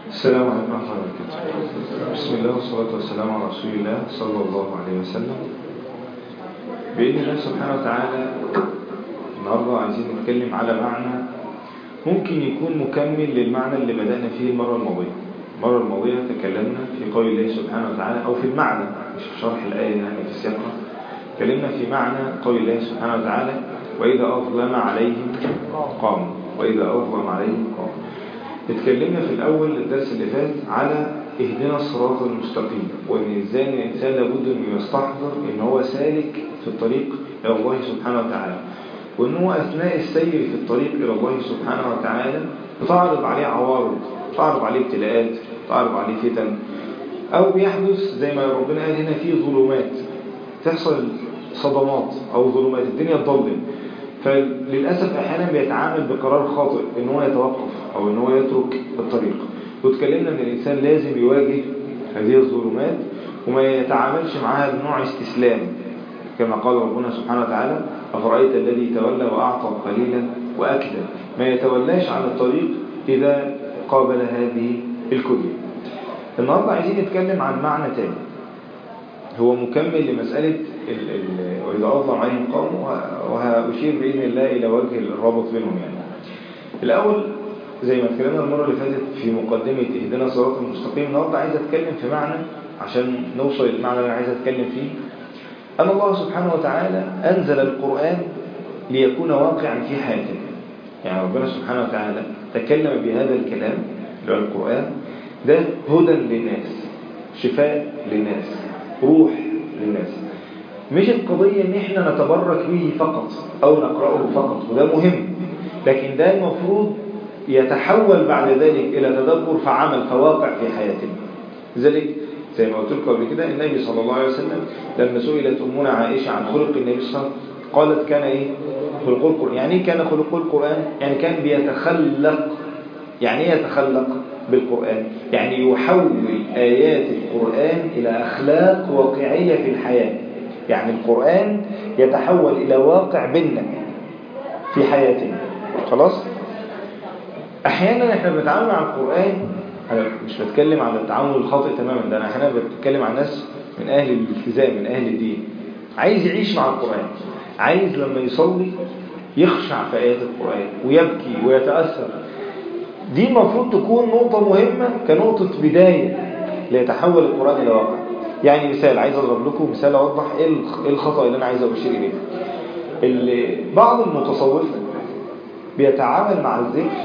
السلام عليكم ورحمة الله وبركاته بسم الله والصلاة والسلام على رسول الله صلى الله عليه وسلم بإذن الله سبحانه وتعالى النهاردة عايزين نتكلم على معنى ممكن يكون مكمل للمعنى اللي بدأنا فيه المرة الماضية المرة الماضية تكلمنا في قول الله سبحانه وتعالى أو في المعنى مش في شرح الآية يعني في السياقة تكلمنا في معنى قول الله سبحانه وتعالى وإذا أظلم عليهم قاموا وإذا أظلم عليهم قاموا اتكلمنا في الأول الدرس اللي فات على اهدنا الصراط المستقيم وإن إزاي الإنسان لابد أن يستحضر إن هو سالك في الطريق إلى الله سبحانه وتعالى وإن هو أثناء السير في الطريق إلى الله سبحانه وتعالى تعرض عليه عوارض تعرض عليه ابتلاءات تعرض عليه فتن أو بيحدث زي ما ربنا قال هنا في ظلمات تحصل صدمات أو ظلمات الدنيا تضلم فللأسف أحيانا بيتعامل بقرار خاطئ إن هو يتوقف أو إن هو يترك الطريق وتكلمنا إن الإنسان لازم يواجه هذه الظلمات وما يتعاملش معها بنوع استسلام كما قال ربنا سبحانه وتعالى أفرأيت الذي تولى وأعطى قليلا وأكدا ما يتولاش عن الطريق إذا قابل هذه الكلية النهاردة عايزين نتكلم عن معنى تاني هو مكمل لمسألة ال ال وإذا أظلم عليهم قوم وهأشير بإذن الله إلى وجه الرابط بينهم يعني الأول زي ما اتكلمنا المرة اللي فاتت في مقدمة اهدنا صراط المستقيم النهاردة عايز أتكلم في معنى عشان نوصل للمعنى اللي أنا عايز أتكلم فيه أن الله سبحانه وتعالى أنزل القرآن ليكون واقعا في حياتنا يعني ربنا سبحانه وتعالى تكلم بهذا الكلام اللي هو القرآن ده هدى للناس شفاء للناس روح للناس مش القضية ان احنا نتبرك به فقط او نقرأه فقط وده مهم لكن ده المفروض يتحول بعد ذلك الى تدبر فعمل فواقع في حياتنا لذلك زي ما قلت لكم قبل كده النبي صلى الله عليه وسلم لما سئلت امنا عائشة عن خلق النبي صلى الله عليه وسلم قالت كان ايه خلق القرآن يعني ايه كان خلق القرآن يعني كان بيتخلق يعني ايه يتخلق بالقرآن يعني يحول آيات القرآن إلى أخلاق واقعية في الحياة يعني القرآن يتحول إلى واقع بيننا في حياتنا خلاص أحيانا احنا بنتعامل مع القرآن أنا مش بتكلم عن التعامل الخاطئ تماما ده أنا أحيانا بتكلم عن ناس من أهل الالتزام من أهل الدين عايز يعيش مع القرآن عايز لما يصلي يخشع في آيات القرآن ويبكي ويتأثر دي المفروض تكون نقطة مهمة كنقطة بداية ليتحول القرآن إلى واقع يعني مثال عايز أضرب لكم مثال أوضح إيه الخطأ اللي أنا عايز أشير إليه اللي بعض المتصوفة بيتعامل مع الذكر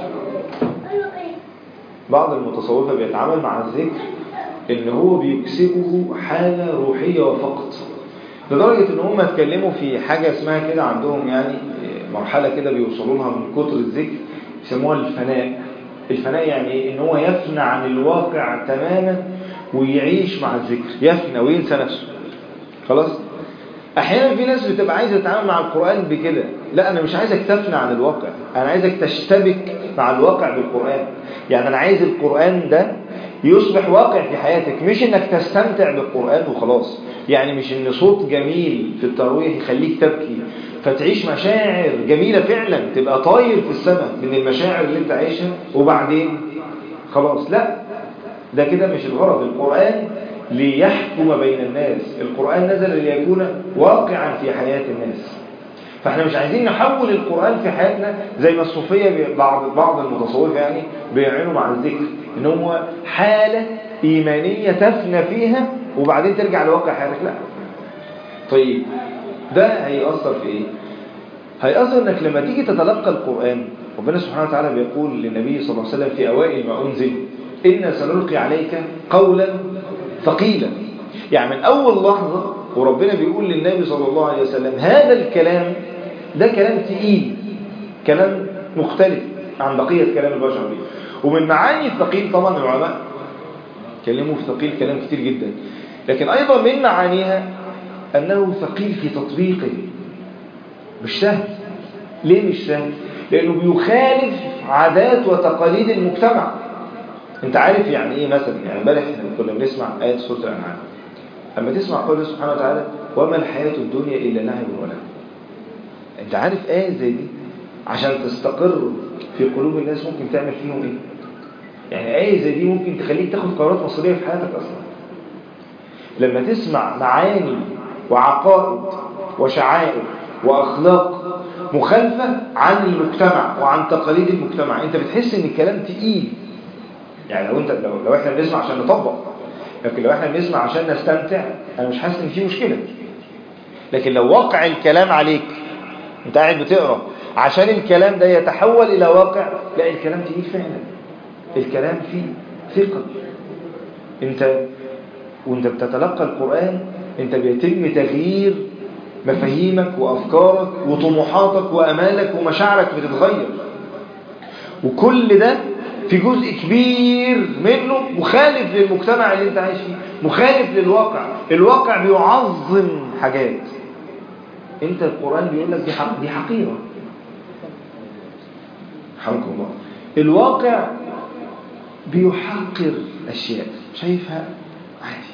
بعض المتصوفة بيتعامل مع الذكر إن هو بيكسبه حالة روحية وفقط لدرجة إن هم اتكلموا في حاجة اسمها كده عندهم يعني مرحلة كده بيوصلوا لها من كتر الذكر يسموها الفناء الفناء يعني ايه ان هو يفنى عن الواقع تماما ويعيش مع الذكر يفنى وينسى نفسه خلاص احيانا في ناس بتبقى عايزه تتعامل مع القران بكده لا انا مش عايزك تفنى عن الواقع انا عايزك تشتبك مع الواقع بالقران يعني انا عايز القران ده يصبح واقع في حياتك مش انك تستمتع بالقران وخلاص يعني مش ان صوت جميل في التراويح يخليك تبكي فتعيش مشاعر جميلة فعلا تبقى طاير في السماء من المشاعر اللي انت عايشها وبعدين خلاص لا ده كده مش الغرض القرآن ليحكم بين الناس القرآن نزل ليكون واقعا في حياة الناس فاحنا مش عايزين نحول القرآن في حياتنا زي ما الصوفية بعض بعض المتصوفة يعني بيعينوا مع الذكر ان هو حالة إيمانية تفنى فيها وبعدين ترجع لواقع حياتك لا طيب ده هيأثر في ايه هيأثر انك لما تيجي تتلقى القرآن ربنا سبحانه وتعالى بيقول للنبي صلى الله عليه وسلم في أوائل ما أنزل إنا سنلقي عليك قولا ثقيلا يعني من أول لحظة وربنا بيقول للنبي صلى الله عليه وسلم هذا الكلام ده كلام تقيل كلام مختلف عن بقية كلام البشر دي ومن معاني الثقيل طبعا العلماء كلموا في ثقيل كلام كتير جدا لكن أيضا من معانيها أنه ثقيل في تطبيقه مش سهل ليه مش سهل؟ لأنه بيخالف عادات وتقاليد المجتمع انت عارف يعني ايه مثلا يعني امبارح كنا بنسمع آيات سورة الأنعام أما تسمع قوله سبحانه وتعالى وما الحياة الدنيا إلا لعب ولهو انت عارف آية زي دي عشان تستقر في قلوب الناس ممكن تعمل فيهم ايه يعني آية زي دي ممكن تخليك تاخد قرارات مصيرية في حياتك أصلا لما تسمع معاني وعقائد وشعائر وأخلاق مخالفة عن المجتمع وعن تقاليد المجتمع انت بتحس ان الكلام تقيل يعني لو انت لو, لو احنا بنسمع عشان نطبق لكن لو احنا بنسمع عشان نستمتع انا مش حاسس ان في مشكلة لكن لو وقع الكلام عليك انت قاعد بتقرا عشان الكلام ده يتحول الى واقع لا الكلام تقيل فعلا الكلام فيه ثقل انت وانت بتتلقى القرآن انت بيتم تغيير مفاهيمك وأفكارك وطموحاتك وأمالك ومشاعرك بتتغير وكل ده في جزء كبير منه مخالف للمجتمع اللي انت عايش فيه مخالف للواقع الواقع بيعظم حاجات انت القرآن بيقول لك دي حق دي حقيرة حمكم الله الواقع بيحقر أشياء شايفها عادي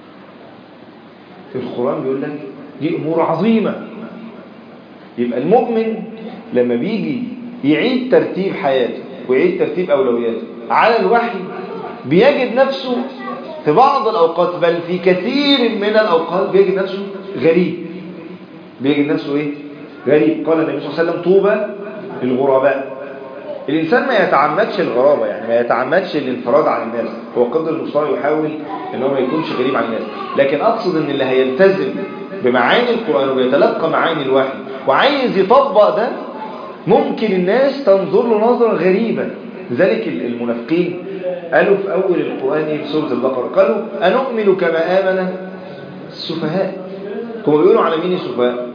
القرآن بيقول لك دي أمور عظيمة يبقى المؤمن لما بيجي يعيد ترتيب حياته ويعيد ترتيب أولوياته على الوحي بيجد نفسه في بعض الأوقات بل في كثير من الأوقات بيجد نفسه غريب بيجد نفسه إيه؟ غريب قال النبي صلى الله عليه وسلم طوبى للغرباء الإنسان ما يتعمدش الغرابة يعني ما يتعمدش الانفراد عن الناس هو قدر المستطاع يحاول ان هو ما يكونش غريب عن الناس لكن أقصد ان اللي هيلتزم بمعاني القرآن ويتلقى معاني الوحي وعايز يطبق ده ممكن الناس تنظر له نظرة غريبة لذلك المنافقين قالوا في أول القرآن في سورة البقرة قالوا أنؤمن كما آمن السفهاء هم بيقولوا على مين السفهاء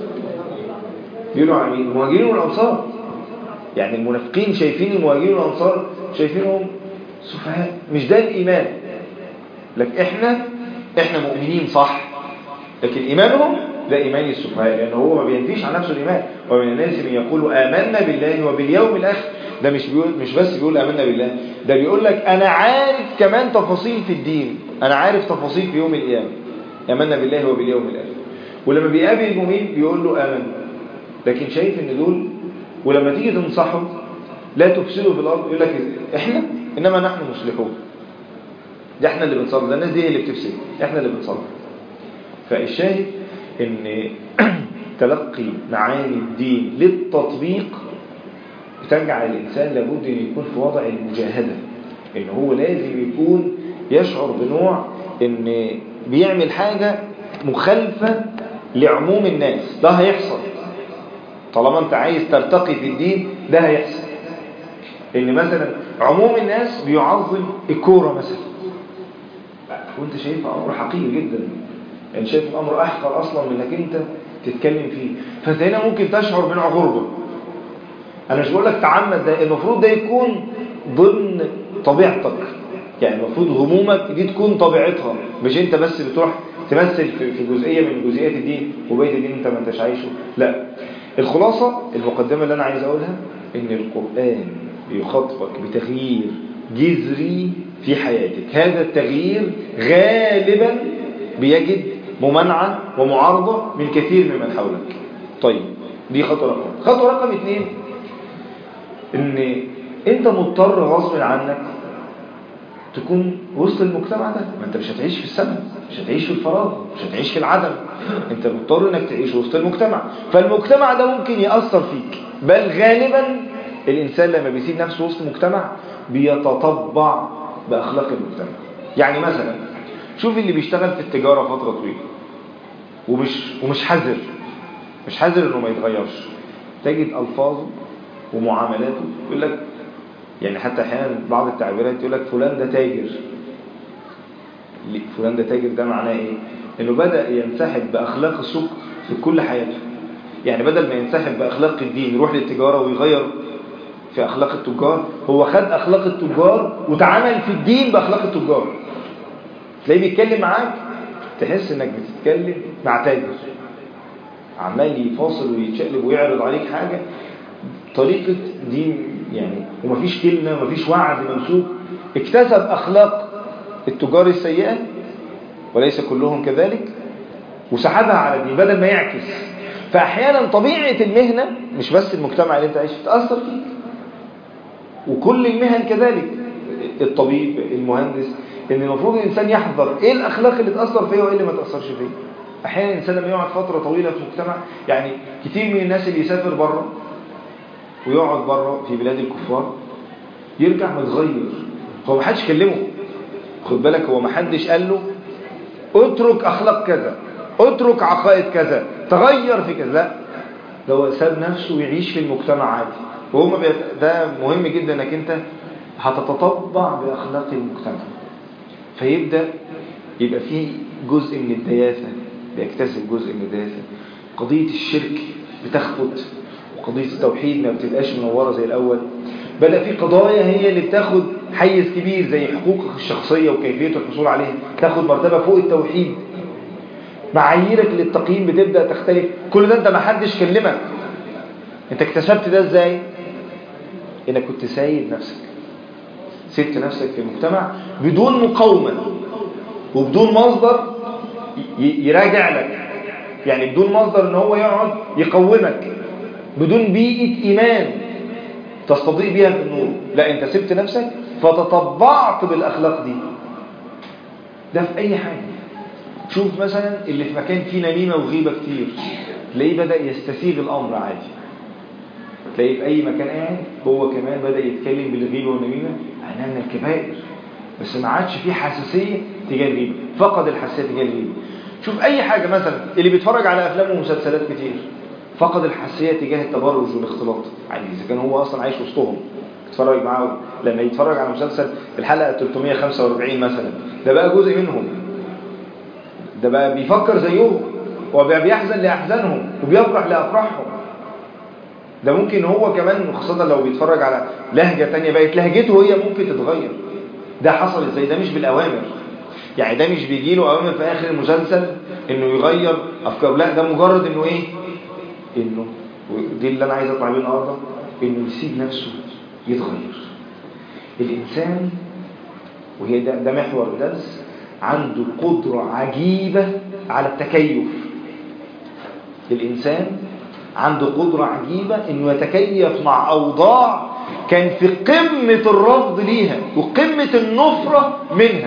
بيقولوا على مين المهاجرين والأنصار يعني المنافقين شايفين المهاجرين والأنصار شايفينهم سفهاء مش ده الإيمان لكن إحنا إحنا مؤمنين صح لكن إيمانهم ده إيمان السفهاء لأنه هو ما بينفيش عن نفسه الإيمان ومن الناس من يقول آمنا بالله وباليوم الآخر ده مش بيقول مش بس بيقول آمنا بالله ده بيقول لك أنا عارف كمان تفاصيل في الدين أنا عارف تفاصيل في يوم القيامة آمنا بالله وباليوم الآخر ولما بيقابل المؤمن بيقول له آمنا لكن شايف إن دول ولما تيجي تنصحه لا تفسدوا في الأرض يقول لك إحنا إنما نحن مصلحون ده إحنا اللي بنصلح ده الناس دي اللي بتفسد إحنا اللي بنصلح فالشاهد ان تلقي معاني الدين للتطبيق بتجعل الإنسان لابد أن يكون في وضع المجاهدة إن هو لازم يكون يشعر بنوع إن بيعمل حاجة مخالفة لعموم الناس ده هيحصل طالما أنت عايز ترتقي في الدين ده هيحصل إن مثلا عموم الناس بيعظم الكورة مثلا وانت شايفها أمر حقيقي جدا يعني شايف الأمر أحقر أصلا من انك أنت تتكلم فيه فانت هنا ممكن تشعر بنوع غربة أنا مش بقول لك تعمد ده المفروض ده يكون ضمن طبيعتك يعني المفروض همومك دي تكون طبيعتها مش انت بس بتروح تمثل في جزئية من جزئيات الدين وبيت الدين انت ما انتش عايشه لا الخلاصة المقدمة اللي أنا عايز أقولها إن القرآن بيخاطبك بتغيير جذري في حياتك هذا التغيير غالبا بيجد ممانعة ومعارضة من كثير ممن حولك طيب دي خطوة رقم خطوة رقم اثنين ان انت مضطر غصب عنك تكون وسط المجتمع ده ما انت مش هتعيش في السماء مش هتعيش في الفراغ مش هتعيش في العدم انت مضطر انك تعيش وسط المجتمع فالمجتمع ده ممكن يأثر فيك بل غالبا الانسان لما بيسيب نفسه وسط مجتمع بيتطبع باخلاق المجتمع يعني مثلا شوف اللي بيشتغل في التجارة فترة طويلة ومش ومش حذر مش حذر انه ما يتغيرش تجد الفاظه ومعاملاته يقول لك يعني حتى احيانا بعض التعبيرات يقول لك فلان ده تاجر فلان ده تاجر ده معناه ايه انه بدأ ينسحب باخلاق السوق في كل حياته يعني بدل ما ينسحب باخلاق الدين يروح للتجارة ويغير في اخلاق التجار هو خد اخلاق التجار وتعامل في الدين باخلاق التجار تلاقيه بيتكلم معاك تحس انك بتتكلم مع تاجر عمال يفاصل ويتشقلب ويعرض عليك حاجة طريقة دين يعني ومفيش كلمة ومفيش وعد منسوب اكتسب أخلاق التجار السيئة وليس كلهم كذلك وسحبها على الدين بدل ما يعكس فأحيانا طبيعة المهنة مش بس المجتمع اللي انت عايش فيه تأثر فيك وكل المهن كذلك الطبيب المهندس ان المفروض الانسان يحذر ايه الاخلاق اللي تاثر فيه وايه اللي ما تاثرش فيه احيانا الانسان لما يقعد فتره طويله في مجتمع يعني كتير من الناس اللي يسافر بره ويقعد بره في بلاد الكفار يرجع متغير هو ما حدش كلمه خد بالك هو ما حدش قال له اترك اخلاق كذا اترك عقائد كذا تغير في كذا لا ده هو ساب نفسه يعيش في المجتمع عادي وهو بيت... ده مهم جدا انك انت هتتطبع باخلاق المجتمع فيبدا يبقى فيه جزء من الدياثه بيكتسب جزء من الدياثه قضيه الشرك بتخفت وقضيه التوحيد ما بتبقاش منوره زي الاول بدا في قضايا هي اللي بتاخد حيز كبير زي حقوقك الشخصيه وكيفيه الحصول عليها تاخد مرتبه فوق التوحيد معاييرك للتقييم بتبدا تختلف كل ده انت ما حدش كلمك انت اكتسبت ده ازاي انك كنت سايب نفسك سبت نفسك في المجتمع بدون مقاومه وبدون مصدر يراجع لك يعني بدون مصدر ان هو يقعد يقومك بدون بيئه ايمان تستضيء بيها النور لا انت سبت نفسك فتطبعت بالاخلاق دي ده في اي حاجه شوف مثلا اللي في مكان فيه نميمه وغيبه كتير تلاقيه بدا يستسيغ الامر عادي تلاقيه في اي مكان قاعد هو كمان بدا يتكلم بالغيبه والنميمه معناها من الكبائر بس ما عادش فيه حساسيه تجاه الغيبه فقد الحساسيه تجاه الغيبه شوف اي حاجه مثلا اللي بيتفرج على افلام ومسلسلات كتير فقد الحساسيه تجاه التبرج والاختلاط عادي اذا كان هو اصلا عايش وسطهم يتفرج معاهم لما يتفرج على مسلسل الحلقه 345 مثلا ده بقى جزء منهم ده بقى بيفكر زيهم وبقى بيحزن لاحزانهم وبيفرح لافراحهم ده ممكن هو كمان خاصة لو بيتفرج على لهجة تانية بقت لهجته هي ممكن تتغير ده حصل ازاي ده مش بالأوامر يعني ده مش بيجي له أوامر في آخر المسلسل إنه يغير أفكاره لا ده مجرد إنه إيه إنه دي اللي أنا عايز أطلع بيه النهاردة إنه يسيب نفسه يتغير الإنسان وهي ده, ده محور الدرس عنده قدرة عجيبة على التكيف الإنسان عنده قدرة عجيبة انه يتكيف مع اوضاع كان في قمة الرفض ليها وقمة النفرة منها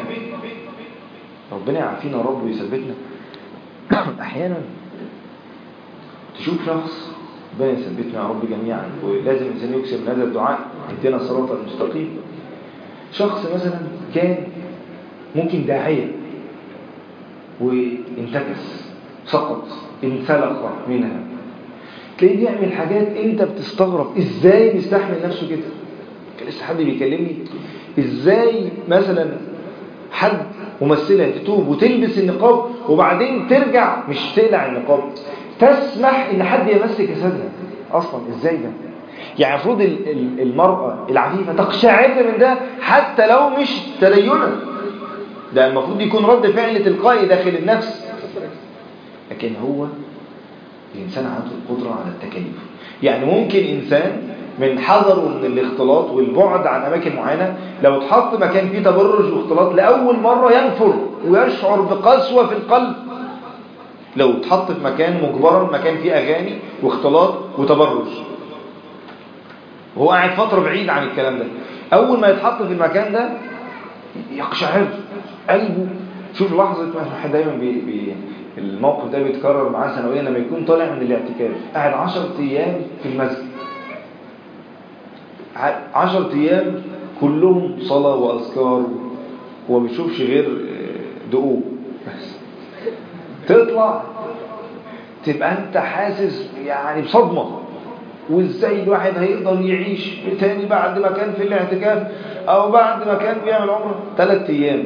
ربنا يعافينا رب ويثبتنا احيانا تشوف شخص ربنا يثبتنا يا رب جميعا ولازم الانسان يكسب من هذا الدعاء اهدنا الصراط المستقيم شخص مثلا كان ممكن داعية وانتكس سقط انسلخ منها تلاقيه بيعمل حاجات انت بتستغرب ازاي بيستحمل نفسه كده كان لسه حد بيكلمني ازاي مثلا حد ممثلة تتوب وتلبس النقاب وبعدين ترجع مش تقلع النقاب تسمح ان حد يمس جسدها اصلا ازاي ده يعني المفروض المرأة العفيفة تقشعر من ده حتى لو مش تدينا ده المفروض يكون رد فعل تلقائي داخل النفس لكن هو الإنسان عنده القدرة على التكيف يعني ممكن إنسان من حذره من الاختلاط والبعد عن أماكن معينة لو اتحط مكان فيه تبرج واختلاط لأول مرة ينفر ويشعر بقسوة في القلب لو اتحط في مكان مجبرا مكان فيه أغاني واختلاط وتبرج وهو قاعد فترة بعيد عن الكلام ده أول ما يتحط في المكان ده يقشعر قلبه شوف لحظة ما دايما بي بي الموقف ده بيتكرر معاه سنويا لما يكون طالع من الاعتكاف قاعد 10 ايام في المسجد 10 ايام كلهم صلاة واذكار وما بيشوفش غير دقوق بس تطلع تبقى انت حاسس يعني بصدمة وازاي الواحد هيقدر يعيش تاني بعد ما كان في الاعتكاف او بعد ما كان بيعمل عمره ثلاث ايام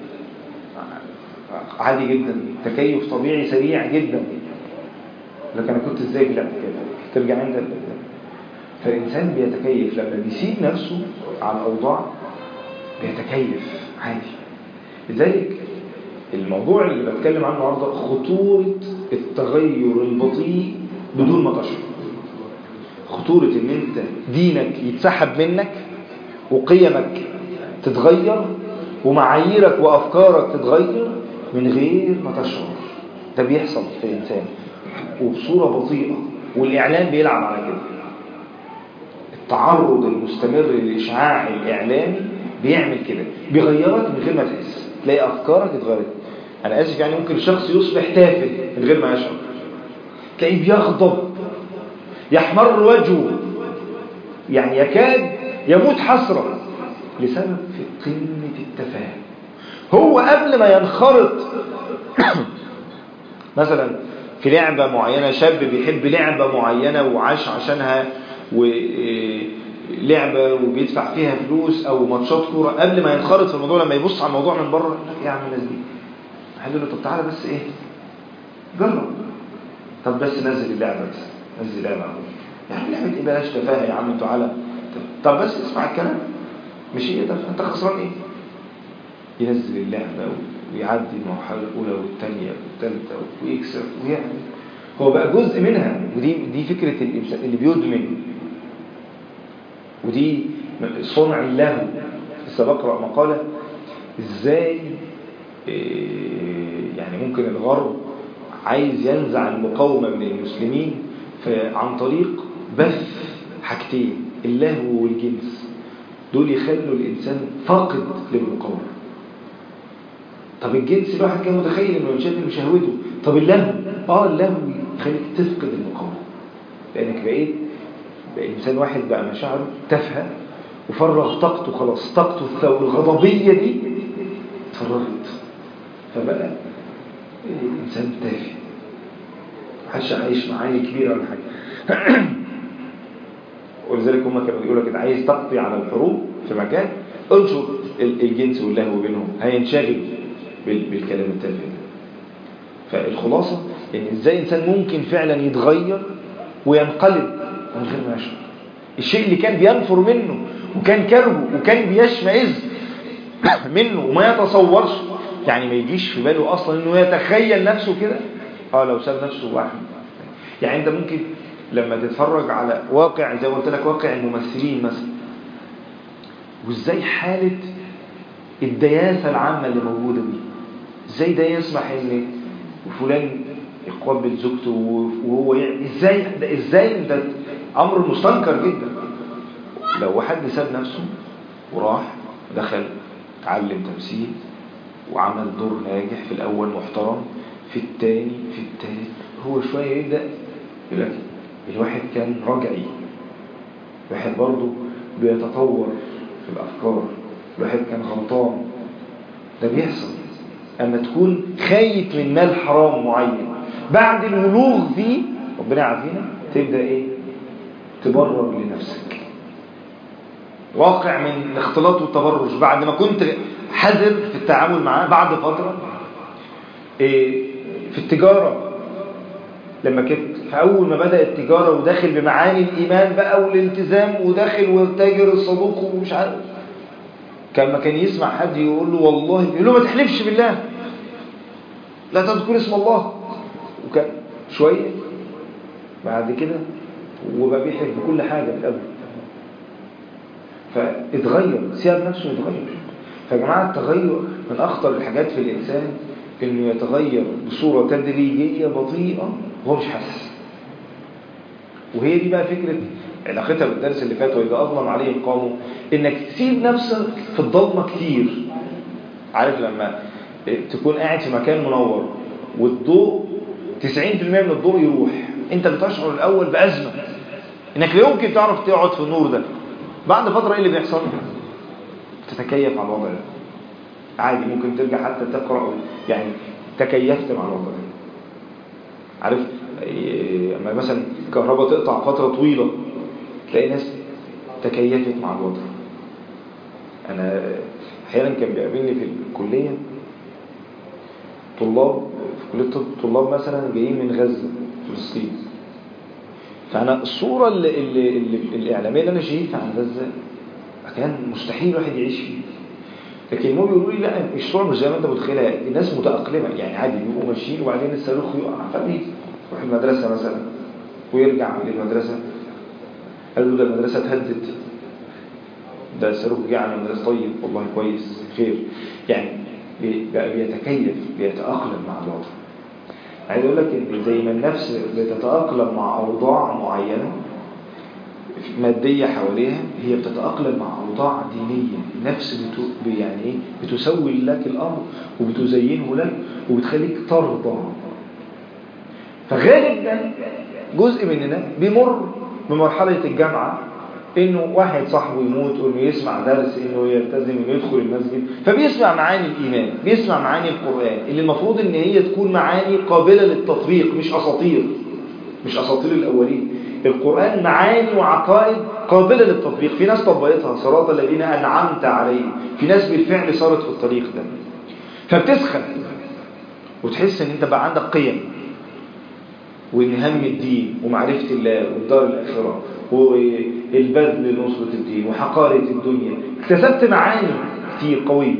عادي جدا تكيف طبيعي سريع جدا لكن انا كنت ازاي في الاعتكاف ترجع عند فالانسان بيتكيف لما بيسيب نفسه على الاوضاع بيتكيف عادي لذلك الموضوع اللي بتكلم عنه النهارده خطوره التغير البطيء بدون ما تشعر خطوره ان انت دينك يتسحب منك وقيمك تتغير ومعاييرك وافكارك تتغير من غير ما تشعر ده بيحصل في الإنسان وبصورة بطيئة والإعلام بيلعب على كده التعرض المستمر للإشعاع الإعلامي بيعمل كده بيغيرك من غير ما تحس تلاقي افكارك اتغيرت انا اسف يعني ممكن الشخص يصبح تافه من غير ما يشعر تلاقيه بيغضب يحمر وجهه يعني يكاد يموت حسرة لسبب في قمة التفاهم هو قبل ما ينخرط مثلا في لعبة معينة شاب بيحب لعبة معينة وعاش عشانها ولعبة وبيدفع فيها فلوس أو ماتشات كورة قبل ما ينخرط في الموضوع لما يبص على الموضوع من بره يقول لك إيه يا عم الناس دي قال له طب تعالى بس إيه جرب طب بس نزل اللعبة بس نزل اللعبة يا عم لعبة إيه بلاش تفاهة يا عم انتوا على طب بس اسمع الكلام مش ايه ده انت خسران ايه ينزل اللعبة ويعدي المرحلة الأولى والثانية والثالثة ويكسب ويعمل هو بقى جزء منها ودي دي فكرة الإنسان اللي بيدمن ودي صنع الله لسه بقرأ مقالة ازاي إيه يعني ممكن الغرب عايز ينزع المقاومة من المسلمين عن طريق بث حاجتين اللهو والجنس دول يخلوا الإنسان فاقد للمقاومة طب الجنس الواحد كان متخيل انه ينشغل شهوته طب اللهو اه اللهو يخليك تفقد المقاومة لانك بقيت بقى انسان واحد بقى مشاعره تافهه وفرغ طاقته خلاص طاقته الثو الغضبية دي اتفرغت فبقى انسان تافه محدش عايش معايا كبير ولا حاجه ولذلك هم كانوا يقولوا كده عايز تقضي على الحروب في مكان انشر الجنس واللهو بينهم هينشغل بالكلام التافه ده فالخلاصة ان ازاي انسان ممكن فعلا يتغير وينقلب من غير ما يشعر الشيء اللي كان بينفر منه وكان كرهه وكان بيشمئز منه وما يتصورش يعني ما يجيش في باله اصلا انه يتخيل نفسه كده اه لو ساب نفسه واحد يعني انت ممكن لما تتفرج على واقع زي ما قلت لك واقع الممثلين مثلا وازاي حالة الدياسة العامة اللي موجودة دي ازاي ده يسمح ان فلان يقبل زوجته وهو يعني ازاي ده ازاي ده امر مستنكر جدا لو واحد ساب نفسه وراح دخل اتعلم تمثيل وعمل دور ناجح في الاول محترم في الثاني في الثالث هو شويه يبدا يقول لك الواحد كان رجعي الواحد برضه بيتطور في الافكار الواحد كان غلطان ده بيحصل اما تكون خايف من مال حرام معين بعد الولوغ فيه ربنا يعافينا تبدا ايه تبرر لنفسك واقع من الاختلاط والتبرج بعد ما كنت حذر في التعامل معاه بعد فترة إيه في التجارة لما كنت في أول ما بدأ التجارة وداخل بمعاني الإيمان بقى والالتزام وداخل والتاجر الصدوق ومش عارف كان ما كان يسمع حد يقول له والله يقول له ما تحلفش بالله لا تذكر اسم الله وكان شوية بعد كده وبقى بيحلف بكل حاجة من قبل فاتغير سياب نفسه يتغير فيا جماعة التغير من أخطر الحاجات في الإنسان إنه يتغير بصورة تدريجية بطيئة وهو مش حاسس وهي دي بقى فكرة علاقتها بالدرس اللي فات وإذا أظلم عليه قاموا إنك تسيب نفسك في الضلمة كتير عارف لما تكون قاعد في مكان منور والضوء 90% من الضوء يروح انت بتشعر الأول بأزمة انك لا يمكن تعرف تقعد في النور ده بعد فترة ايه اللي بيحصل تتكيف مع الوضع ده عادي ممكن ترجع حتى تقرأ يعني تكيفت مع الوضع ده عارف اما مثلا الكهرباء تقطع فترة طويلة تلاقي ناس تكيفت مع الوضع انا احيانا كان بيقابلني في الكلية طلاب في كلية الطب طلاب مثلا جايين من غزة فلسطين فأنا الصورة اللي اللي اللي الإعلامية اللي أنا شايفها عن غزة كان مستحيل واحد يعيش فيه لكن هم بيقولوا لي لا مش صورة مش زي ما أنت متخيلها الناس متأقلمة يعني عادي بيبقوا ماشيين وبعدين الصاروخ يقع فدي يروح المدرسة مثلا ويرجع للمدرسة قال له ده المدرسة اتهدت ده الصاروخ جه على المدرسة طيب والله كويس خير يعني بقى بيتكيف بيتأقلم مع الوضع عايز اقول لك ان زي ما النفس بتتأقلم مع اوضاع معينة مادية حواليها هي بتتأقلم مع أوضاع دينية نفس بتو يعني إيه بتسوي لك الأمر وبتزينه لك وبتخليك ترضى فغالبا جزء مننا بيمر بمرحلة الجامعة انه واحد صاحبه يموت وانه يسمع درس انه يلتزم انه يدخل المسجد فبيسمع معاني الايمان بيسمع معاني القرآن اللي المفروض ان هي تكون معاني قابلة للتطبيق مش اساطير مش اساطير الاولين القرآن معاني وعقائد قابلة للتطبيق في ناس طبقتها صراط الذين انعمت عليهم في ناس بالفعل صارت في الطريق ده فبتسخن وتحس ان انت بقى عندك قيم وان هم الدين ومعرفة الله والدار الاخره والبذل لنصرة الدين وحقارة الدنيا اكتسبت معاني كتير قوية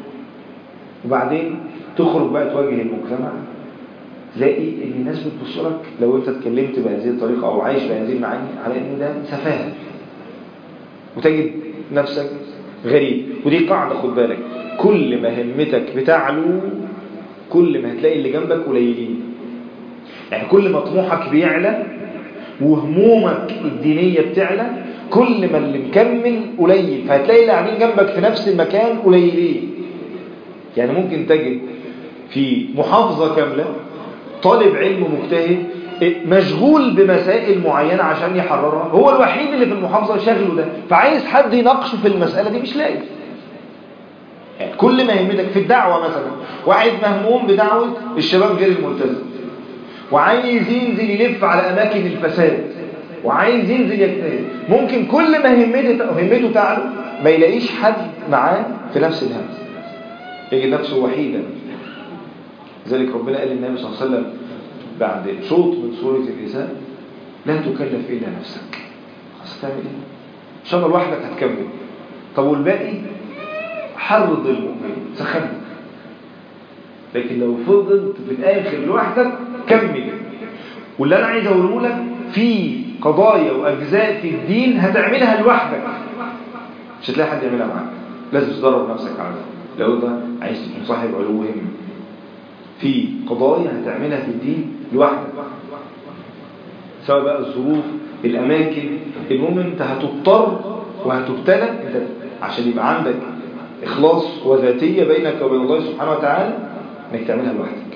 وبعدين تخرج بقى تواجه المجتمع تلاقي ان الناس بتبص لك لو انت اتكلمت بهذه الطريقة او عايش بهذه المعاني على ان ده سفاهة وتجد نفسك غريب ودي قاعدة خد بالك كل ما همتك بتعلو كل ما هتلاقي اللي جنبك قليلين يعني كل ما طموحك بيعلى وهمومك الدينية بتعلى كل ما اللي مكمل قليل فهتلاقي اللي قاعدين جنبك في نفس المكان قليلين يعني ممكن تجد في محافظة كاملة طالب علم مجتهد مشغول بمسائل معينة عشان يحررها هو الوحيد اللي في المحافظة شغله ده فعايز حد يناقشه في المسألة دي مش لاقي يعني كل ما يهمتك في الدعوة مثلا واحد مهموم بدعوة الشباب غير الملتزم وعايز ينزل يلف على أماكن الفساد وعايز ينزل يجتهد ممكن كل ما همته همته تعلو ما يلاقيش حد معاه في نفس الهم يجد نفسه وحيدا لذلك ربنا قال للنبي صلى الله عليه وسلم بعد شوط من سورة النساء لا تكلف إلا نفسك خلاص تعمل ايه؟ إن شاء الله لوحدك هتكمل طب والباقي حرض المؤمن سخن لكن لو فضلت في الآخر لوحدك كمل واللي أنا عايز أقوله لك في قضايا وأجزاء في الدين هتعملها لوحدك مش هتلاقي حد يعملها معاك لازم تدرب نفسك على ده لو ده عايز تكون صاحب علو هم في قضايا هتعملها في الدين لوحدك سواء بقى الظروف الأماكن المهم أنت هتضطر وهتبتلى انت عشان يبقى عندك إخلاص وذاتية بينك وبين الله سبحانه وتعالى انك تعملها لوحدك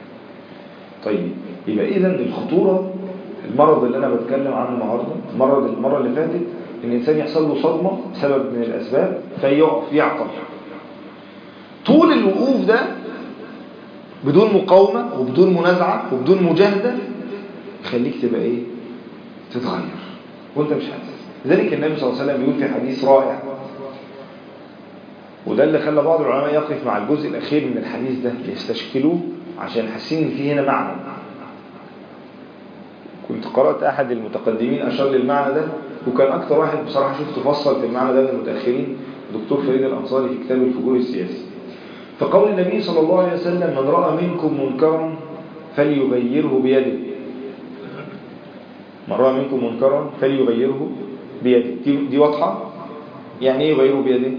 طيب يبقى اذا الخطورة المرض اللي انا بتكلم عنه النهارده المرض المرة اللي فاتت ان الانسان يحصل له صدمة بسبب من الاسباب فيقف يعطل طول الوقوف ده بدون مقاومة وبدون منازعة وبدون مجاهدة يخليك تبقى ايه تتغير وانت مش حاسس لذلك النبي صلى الله عليه وسلم بيقول في حديث رائع وده اللي خلى بعض العلماء يقف مع الجزء الأخير من الحديث ده يستشكلوه عشان حاسين ان في هنا معنى كنت قرأت أحد المتقدمين أشار للمعنى ده وكان أكتر واحد بصراحة شفت فصل في المعنى ده من المتأخرين دكتور فريد الأنصاري في كتاب الفجور السياسي فقول النبي صلى الله عليه وسلم من رأى منكم منكرا فليغيره بيده من رأى منكم منكرا فليغيره بيده دي, دي واضحة يعني ايه يغيره بيده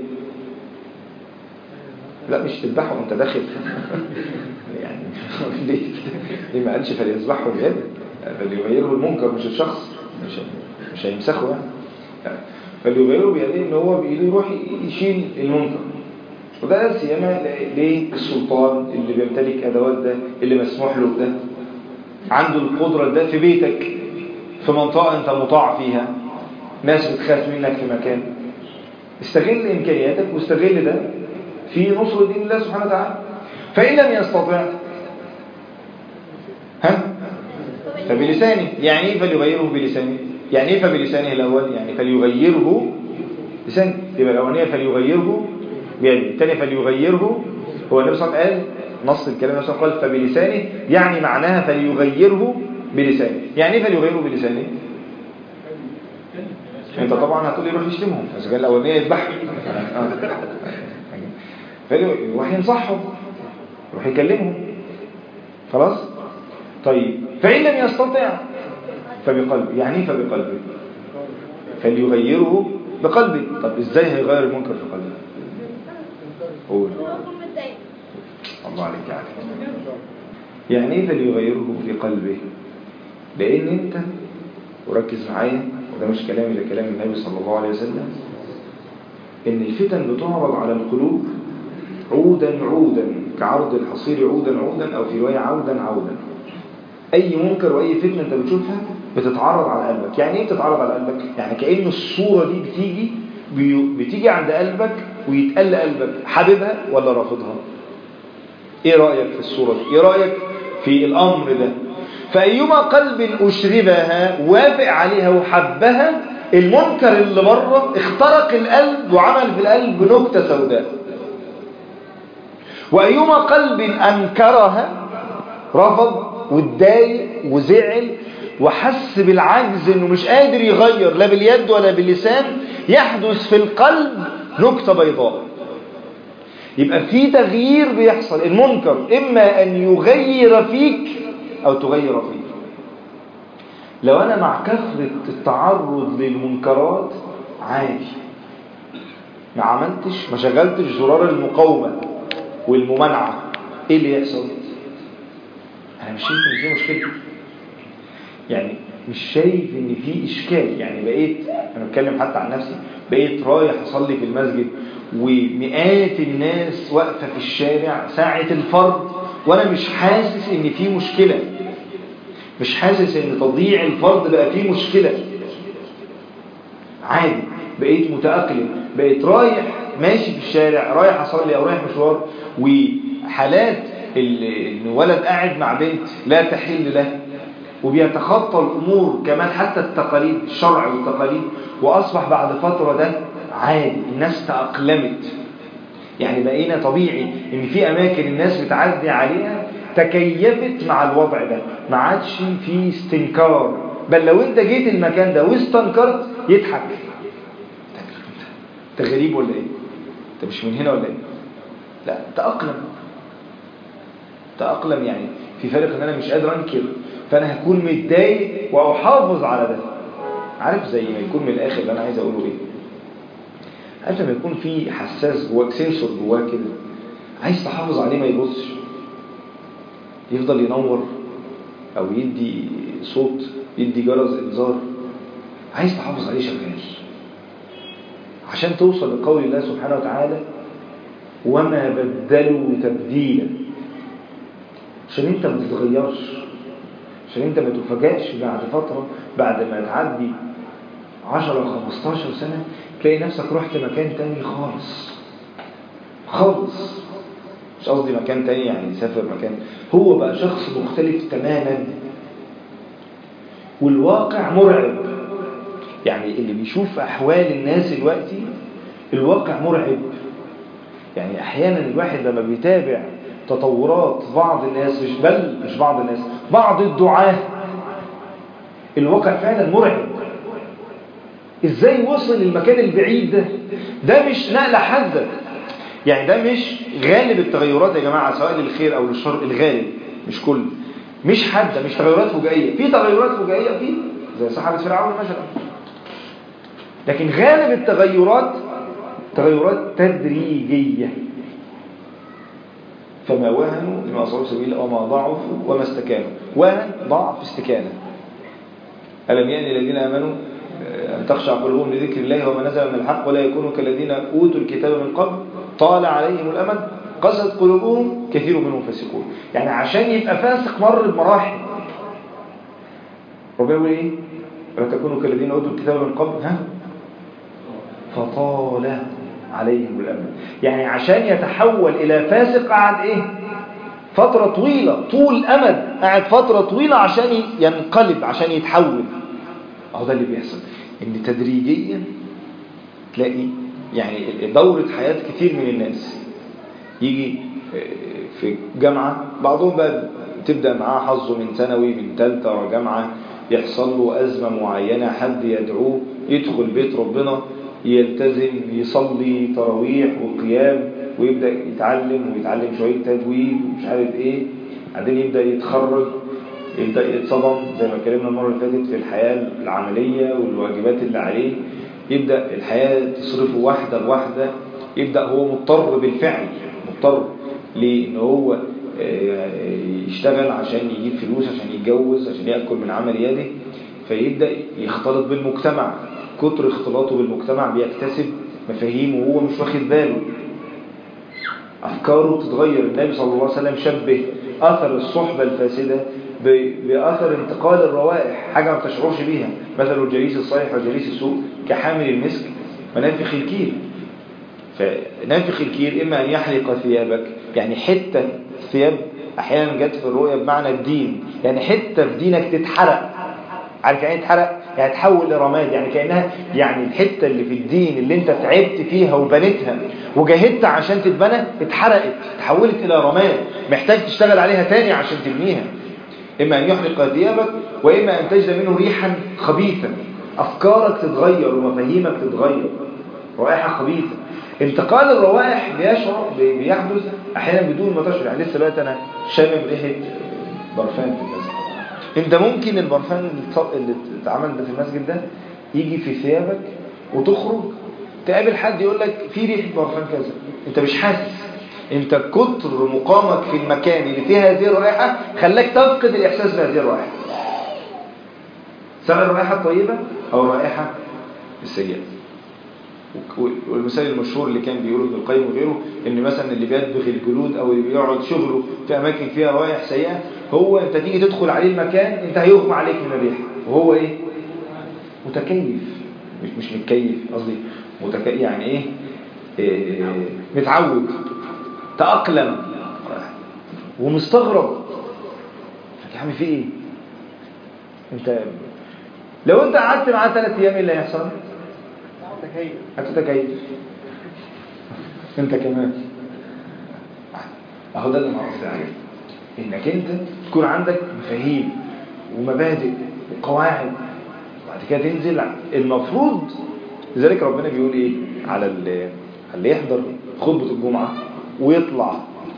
لا مش تذبحه وانت داخل يعني ليه ليه ما قالش فليذبحه بيده فليغيره المنكر مش الشخص مش مش هيمسخه يعني فليغيره بيده ان هو بايده يروح يشيل المنكر وده سيما ليه السلطان اللي بيمتلك ادوات ده اللي مسموح له ده عنده القدرة ده في بيتك في منطقة انت مطاع فيها ناس بتخاف منك في مكان استغل امكانياتك واستغل ده في نصر دين الله سبحانه وتعالى فإن لم يستطع ها فبلسانه يعني ايه فليغيره بلسانه يعني ايه فبلسانه الأول يعني فليغيره لسانه يبقى الأولانية فليغيره بيده الثانية فليغيره هو النبي صلى الله عليه وسلم قال نص الكلام النبي قال فبلسانه يعني معناها فليغيره بلسانه يعني ايه فليغيره بلسانه انت طبعا هتقول لي روح يشتمهم بس قال الاولانيه يذبحهم يروح ينصحهم يروح يكلمهم خلاص طيب فإن لم يستطع فبقلبه يعني ايه فبقلبه فليغيره بقلبه طب ازاي هيغير المنكر في قلبه قول الله عليك يعني يعني ايه فليغيره في قلبه لان انت وركز معايا ده مش كلامي ده كلام النبي صلى الله عليه وسلم إن الفتن بتعرض على القلوب عودا عودا كعرض الحصير عودا عودا أو في رواية عودا عودا أي منكر وأي فتنة أنت بتشوفها بتتعرض على قلبك يعني إيه بتتعرض على قلبك؟ يعني كأن الصورة دي بتيجي بتيجي عند قلبك ويتقل قلبك حاببها ولا رافضها ايه رأيك في الصورة دي ايه رأيك في الامر ده فأيما قلب أشربها وافق عليها وحبها المنكر اللي بره اخترق القلب وعمل في القلب نكتة سوداء وأيما قلب أنكرها رفض واتضايق وزعل وحس بالعجز انه مش قادر يغير لا باليد ولا باللسان يحدث في القلب نكتة بيضاء يبقى في تغيير بيحصل المنكر إما أن يغير فيك أو تغير فيك لو أنا مع كثرة التعرض للمنكرات عادي ما عملتش ما شغلتش زرار المقاومة والممانعة إيه اللي يحصل أنا مش شايف إن في مشكلة يعني مش شايف إن في إشكال يعني بقيت أنا بتكلم حتى عن نفسي بقيت رايح أصلي في المسجد ومئات الناس واقفة في الشارع ساعة الفرض وأنا مش حاسس إن في مشكلة مش حاسس إن تضييع الفرض بقى فيه مشكلة عادي بقيت متأقلم بقيت رايح ماشي في الشارع رايح أصلي أو رايح مشوار وحالات إن ولد قاعد مع بنت لا تحل له وبيتخطى الأمور كمان حتى التقاليد الشرع والتقاليد وأصبح بعد فترة ده عادي الناس تأقلمت يعني بقينا طبيعي ان في اماكن الناس بتعدي عليها تكيفت مع الوضع ده ما عادش في استنكار بل لو انت جيت المكان ده واستنكرت يضحك انت غريب ولا ايه انت مش من هنا ولا ايه لا تأقلم تأقلم يعني في فرق ان انا مش قادر انكر فانا هكون متضايق واحافظ على ده عارف زي ما يكون من الاخر اللي انا عايز اقوله ايه عارف لما يكون في حساس جواك سنسور جواك كده عايز تحافظ عليه ما يبصش يفضل ينور او يدي صوت يدي جرس انذار عايز تحافظ عليه شغال عشان توصل لقول الله سبحانه وتعالى وما بدلوا تبديلا عشان انت ما تتغيرش عشان انت ما تفاجئش بعد فترة بعد ما تعدي 10 15 سنة تلاقي نفسك رحت مكان تاني خالص خالص مش قصدي مكان تاني يعني سافر مكان هو بقى شخص مختلف تماما والواقع مرعب يعني اللي بيشوف أحوال الناس دلوقتي الواقع مرعب يعني أحيانا الواحد لما بيتابع تطورات بعض الناس مش بل مش بعض الناس بعض الدعاة الواقع فعلا مرعب ازاي وصل للمكان البعيد ده ده مش نقلة حادة يعني ده مش غالب التغيرات يا جماعة سواء للخير او للشر الغالب مش كل مش حادة مش تغيرات فجائية في تغيرات فجائية في زي صحابة فرعون مثلا لكن غالب التغيرات تغيرات تدريجية فما وهنوا لما أصابوا سبيل وما ضعفوا وما استكانوا وهن ضعف استكانة ألم يأني الذين آمنوا أن تخشع قلوبهم لذكر الله وما نزل من الحق ولا يكونوا كالذين أوتوا الكتاب من قبل طال عليهم الأمد قست قلوبهم كثير منهم فاسقون يعني عشان يبقى فاسق مر بمراحل ربنا يقول إيه ولا تكونوا كالذين أوتوا الكتاب من قبل ها فطال عليهم الأمد يعني عشان يتحول إلى فاسق قعد إيه فترة طويلة طول أمد قعد فترة طويلة عشان ينقلب عشان يتحول اهو ده اللي بيحصل ان تدريجيا تلاقي يعني دورة حياة كتير من الناس يجي في جامعة بعضهم بقى تبدأ معاه حظه من ثانوي من ثالثة جامعة يحصل له أزمة معينة حد يدعوه يدخل بيت ربنا يلتزم يصلي تراويح وقيام ويبدأ يتعلم ويتعلم شوية تجويد ومش عارف ايه بعدين يبدأ يتخرج يبدأ يتصدم زي ما اتكلمنا المرة اللي فاتت في الحياة العملية والواجبات اللي عليه يبدأ الحياة تصرفه واحدة لواحدة يبدأ هو مضطر بالفعل مضطر لأن هو يشتغل عشان يجيب فلوس عشان يتجوز عشان يأكل من عمل يده فيبدأ يختلط بالمجتمع كتر اختلاطه بالمجتمع بيكتسب مفاهيم وهو مش واخد باله أفكاره تتغير النبي صلى الله عليه وسلم شبه أثر الصحبة الفاسدة بأثر انتقال الروائح حاجة ما تشعرش بيها مثل الجليس الصالح والجليس السوء كحامل المسك ونافخ الكير فنافخ الكير إما أن يحرق ثيابك يعني حتة ثياب أحيانا جت في الرؤية بمعنى الدين يعني حتة في دينك تتحرق عارف يعني تحرق يعني تحول لرماد يعني كأنها يعني الحتة اللي في الدين اللي انت تعبت فيها وبنيتها وجاهدت عشان تتبنى اتحرقت تحولت إلى رماد محتاج تشتغل عليها تاني عشان تبنيها إما أن يحرق ثيابك وإما أن تجد منه ريحا خبيثا أفكارك تتغير ومفاهيمك تتغير رائحة خبيثة انتقال الروائح بيشعر بيحدث أحيانا بدون ما تشعر يعني لسه دلوقتي أنا شامم ريحة برفان في المسجد انت ممكن البرفان اللي اتعمل ده في المسجد ده يجي في ثيابك وتخرج تقابل حد يقول لك في ريحة برفان كذا انت مش حاسس انت كتر مقامك في المكان اللي فيه هذه الرائحة خلاك تفقد الاحساس بهذه الرائحة سواء الرائحة الطيبة او الرائحة السيئة والمثال المشهور اللي كان بيقوله ابن القيم وغيره ان مثلا اللي بيدبغ الجلود او اللي بيقعد شغله في اماكن فيها روائح سيئه هو انت تيجي تدخل عليه المكان انت هيغمى عليك من الريحه وهو ايه متكيف مش مش متكيف قصدي متكيف يعني ايه, إيه متعود تأقلم ومستغرب يا عم في ايه انت لو انت قعدت معاه ثلاث ايام ايه اللي هيحصل هتتكيف انت كمان اهو ده اللي انا قصدي عليه انك انت تكون عندك مفاهيم ومبادئ وقواعد بعد كده تنزل المفروض لذلك ربنا بيقول ايه على اللي يحضر خطبة الجمعة ويطلع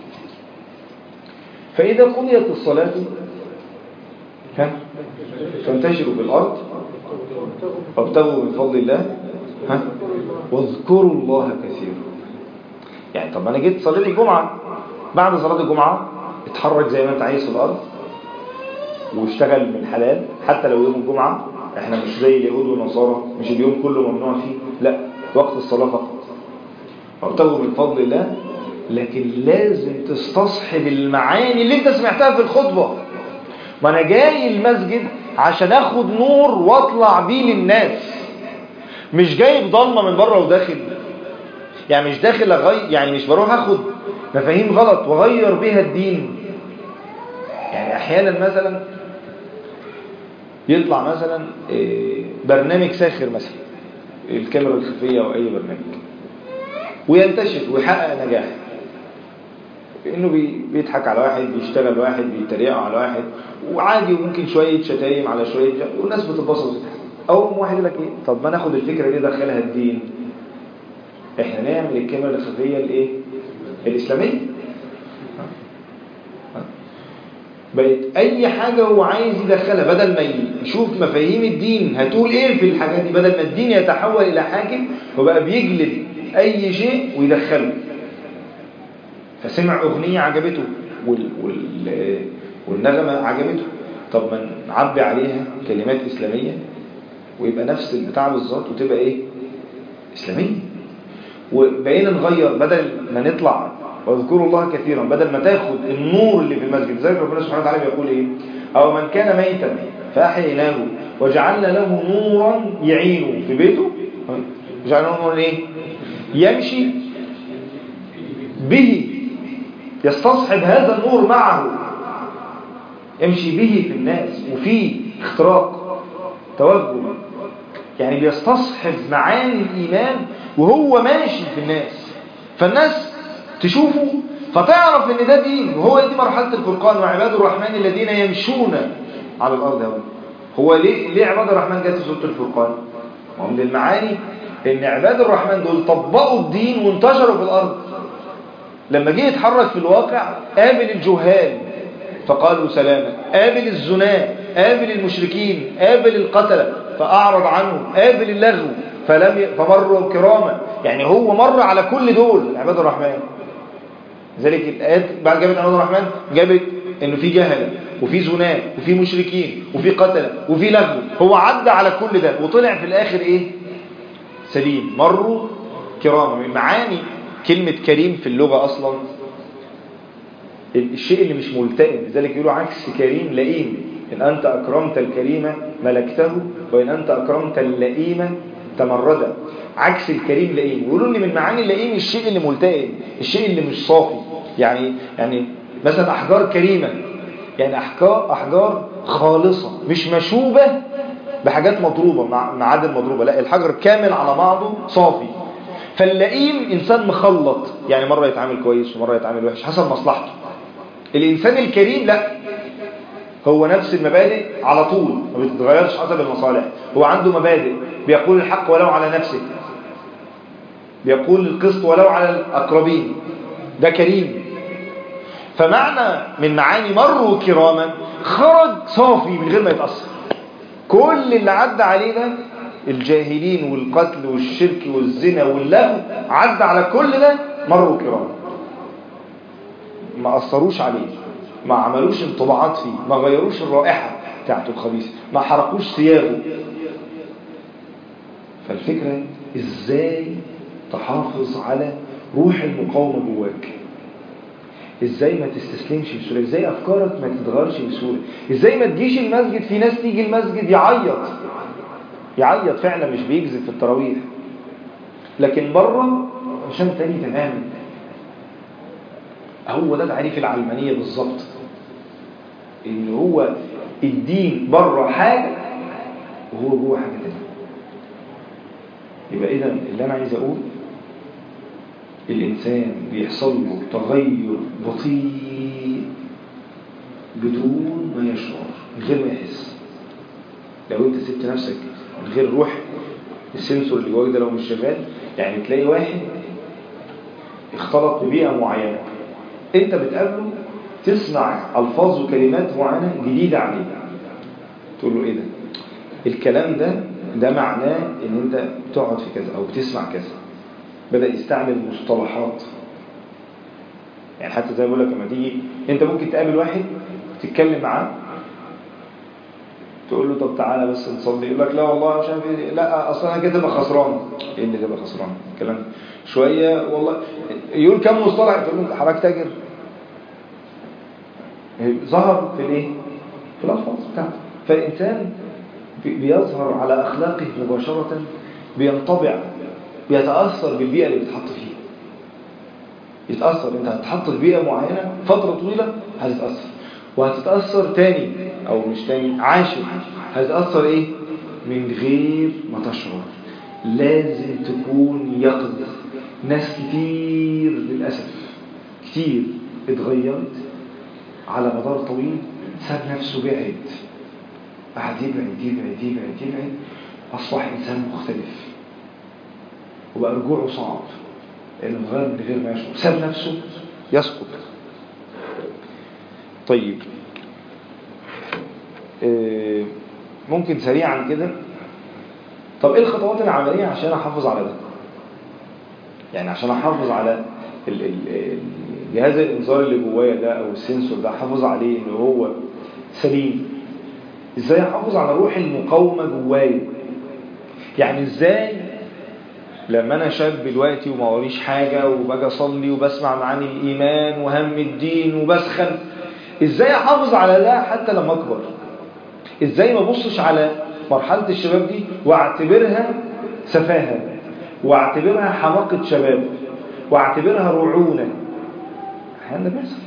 فإذا قضيت الصلاة ها فانتشروا بالأرض وابتغوا من فضل الله ها واذكروا الله كثيرا يعني طب انا جيت صليت الجمعة بعد صلاة الجمعة اتحرك زي ما انت عايز في الارض واشتغل من حلال حتى لو يوم الجمعة احنا مش زي اليهود والنصارى مش اليوم كله ممنوع فيه لا وقت الصلاة فقط وابتغوا من فضل الله لكن لازم تستصحب المعاني اللي انت سمعتها في الخطبة ما انا جاي المسجد عشان اخد نور واطلع بيه للناس مش جايب ضلمه من بره وداخل يعني مش داخل اغير يعني مش بروح اخد مفاهيم غلط واغير بيها الدين يعني احيانا مثلا يطلع مثلا برنامج ساخر مثلا الكاميرا الخفيه او اي برنامج وينتشر ويحقق نجاح انه بيضحك على واحد بيشتغل واحد بيتريقوا على واحد وعادي وممكن شويه شتايم على شويه والناس بتتبسط وتضحك او واحد يقول لك ايه طب ما ناخد الفكره دي ندخلها الدين احنا نعمل الكاميرا الخفيه الايه الاسلاميه بقت اي حاجه هو عايز يدخلها بدل ما يشوف مفاهيم الدين هتقول ايه في الحاجات دي بدل ما الدين يتحول الى حاكم وبقى بيجلب اي شيء ويدخله فسمع اغنيه عجبته وال... وال... والنغمه عجبته طب ما نعبي عليها كلمات اسلاميه ويبقى نفس البتاع بالظبط وتبقى ايه اسلاميه وبقينا نغير بدل ما نطلع واذكروا الله كثيرا بدل ما تاخد النور اللي في المسجد زي ربنا سبحانه وتعالى بيقول ايه او من كان ميتا فاحييناه وجعلنا له نورا يعينه في بيته جعلنا له نورا ايه يمشي به يستصحب هذا النور معه يمشي به في الناس وفيه اختراق توجه يعني بيستصحب معاني الإيمان وهو ماشي في الناس فالناس تشوفه فتعرف ان ده دين وهو دي مرحلة الفرقان وعباد الرحمن الذين يمشون على الأرض هو هو ليه, ليه عباد الرحمن جاءت في سورة الفرقان ومن المعاني ان عباد الرحمن دول طبقوا الدين وانتشروا في الأرض لما جه يتحرك في الواقع قابل الجهال فقالوا سلاما قابل الزناة قابل المشركين قابل القتلة فأعرض عنهم قابل اللغو فلم ي... فمروا كراما يعني هو مر على كل دول عباد الرحمن ذلك الآيات بعد جابت عباد الرحمن جابت انه في جهلة وفي زناة وفي مشركين وفي قتلة وفي لغو هو عدى على كل ده وطلع في الآخر إيه سليم مروا كراما من معاني كلمة كريم في اللغة أصلا الشيء اللي مش ملتئم لذلك يقولوا عكس كريم لئيم إن أنت أكرمت الكريم ملكته وإن أنت أكرمت اللئيم تمردا عكس الكريم لئيم يقولوا ان من معاني اللئيم الشيء اللي ملتئم الشيء اللي مش صافي يعني يعني مثلا احجار كريمه يعني احجار احجار خالصه مش مشوبه بحاجات مضروبه مع معادن مضروبه لا الحجر كامل على بعضه صافي فاللئيم انسان مخلط يعني مره يتعامل كويس ومره يتعامل وحش حسب مصلحته الانسان الكريم لا هو نفس المبادئ على طول ما بتتغيرش حسب المصالح هو عنده مبادئ بيقول الحق ولو على نفسه بيقول القسط ولو على الأقربين ده كريم فمعنى من معاني مروا كراما خرج صافي من غير ما يتأثر كل اللي عدى عليه ده الجاهلين والقتل والشرك والزنا واللهو عدى على كل ده مروا كراما ما أثروش عليه ما عملوش انطباعات فيه ما غيروش الرائحة بتاعته الخبيثة ما حرقوش ثيابه فالفكرة ازاي تحافظ على روح المقاومة جواك ازاي ما تستسلمش بسهولة ازاي افكارك ما تتغيرش بسهولة ازاي ما تجيش المسجد في ناس تيجي المسجد يعيط يعيط فعلا مش بيكذب في التراويح لكن بره عشان تاني تماما هو ده تعريف العلمانية بالظبط ان هو الدين بره حاجة وهو جوه حاجة تانية يبقى اذا اللي انا عايز اقول الانسان بيحصل له تغير بطيء بدون ما يشعر من غير ما يحس لو انت سبت نفسك من غير روح السنسور اللي جواك ده لو مش شغال يعني تلاقي واحد اختلط ببيئة معينة انت بتقابله تسمع الفاظ وكلمات معينة جديدة عليه تقول له ايه ده الكلام ده ده معناه ان انت بتقعد في كذا او بتسمع كذا بدأ يستعمل مصطلحات يعني حتى زي ما بقول لك لما تيجي انت ممكن تقابل واحد تتكلم معاه تقول له طب تعالى بس نصلي يقول لك لا والله مش عارف ايه لا اصلا انا كده تبقى خسران ايه اللي تبقى خسران الكلام شويه والله يقول كم مصطلح تقول له حضرتك تاجر ظهر في الايه في الالفاظ بتاعته فالانسان بيظهر على اخلاقه مباشره بينطبع بيتاثر بالبيئه اللي بيتحط فيها يتاثر انت هتتحط في بيئه معينه فتره طويله هتتاثر وهتتاثر تاني او مش تاني عاشر هتتاثر ايه من غير ما تشعر لازم تكون يقظ ناس كتير للاسف كتير اتغيرت على مدار طويل ساب نفسه بعد قعد يبعد يبعد يبعد يبعد أصبح إنسان مختلف وبقى رجوعه صعب لأنه غير من غير ما يشعر ساب نفسه يسقط طيب ممكن سريعا كده طب ايه الخطوات العملية عشان احافظ على ده يعني عشان احافظ على ال ال جهاز الانذار اللي جوايا ده او السنسور ده احافظ عليه ان هو سليم ازاي احافظ على روح المقاومه جوايا يعني ازاي لما انا شاب دلوقتي وما وريش حاجه وباجي اصلي وبسمع معاني الايمان وهم الدين وبسخن ازاي احافظ على ده حتى لما اكبر ازاي ما ابصش على مرحله الشباب دي واعتبرها سفاهه واعتبرها حماقه شباب واعتبرها رعونه احيانا بيحصل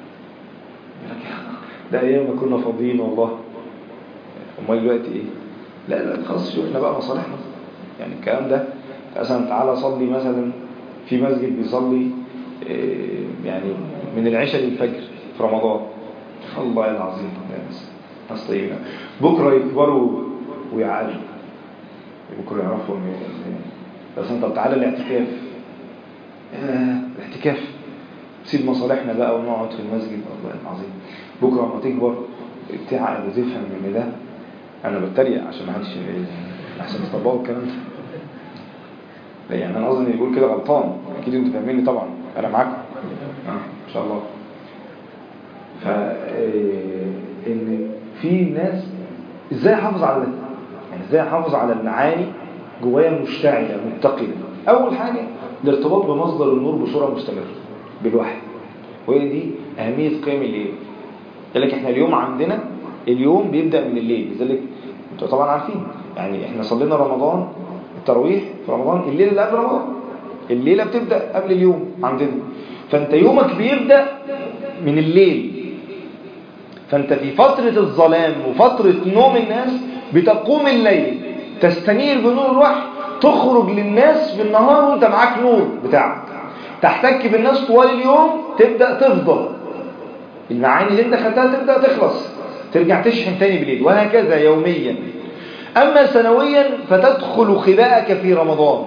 ده ايام ما كنا فاضيين والله امال دلوقتي ايه لا لا خلاص شوفنا بقى مصالحنا يعني الكلام ده مثلا تعالى صلي مثلا في مسجد بيصلي يعني من العشاء للفجر في رمضان الله العظيم ناس طيبة بكرة يكبروا ويعالوا بكرة يعرفوا بس انت تعالى الاعتكاف الاعتكاف سيب مصالحنا بقى ونقعد في المسجد الله العظيم بكرة لما تكبر تعقل وتفهم ان ده انا بتريق عشان ما حدش احسن يطبقوا الكلام ده لا يعني انا قصدي ان يقول كده غلطان اكيد انتوا فاهميني طبعا انا معاكم اه ان شاء الله ف ان في ناس ازاي احافظ على ده يعني ازاي احافظ على المعاني جوايا مشتعله متقده اول حاجه الارتباط بمصدر النور بصوره مستمره بالوحي وهي دي اهميه قيام الليل لذلك احنا اليوم عندنا اليوم بيبدا من الليل لذلك انتوا طبعا عارفين يعني احنا صلينا رمضان التراويح في رمضان الليله اللي قبل رمضان الليله بتبدا قبل اليوم عندنا فانت يومك بيبدا من الليل فانت في فترة الظلام وفترة نوم الناس بتقوم الليل تستنير بنور الوحي تخرج للناس في النهار وانت معاك نور بتاعك تحتك بالناس طوال اليوم تبدأ تفضل المعاني اللي انت خدتها تبدأ تخلص ترجع تشحن تاني بالليل وهكذا يوميا أما سنويا فتدخل خباءك في رمضان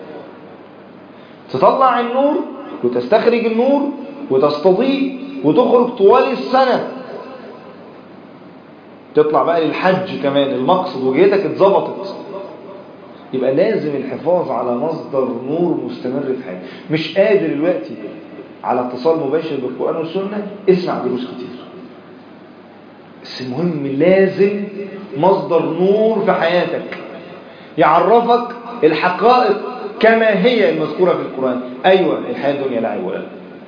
تطلع النور وتستخرج النور وتستضيء وتخرج طوال السنة تطلع بقى للحج كمان المقصد وجهتك اتظبطت يبقى لازم الحفاظ على مصدر نور مستمر في حياتك مش قادر دلوقتي على اتصال مباشر بالقرآن والسنة اسمع دروس كتير بس المهم لازم مصدر نور في حياتك يعرفك الحقائق كما هي المذكورة في القرآن أيوة الحياة الدنيا لعب ولا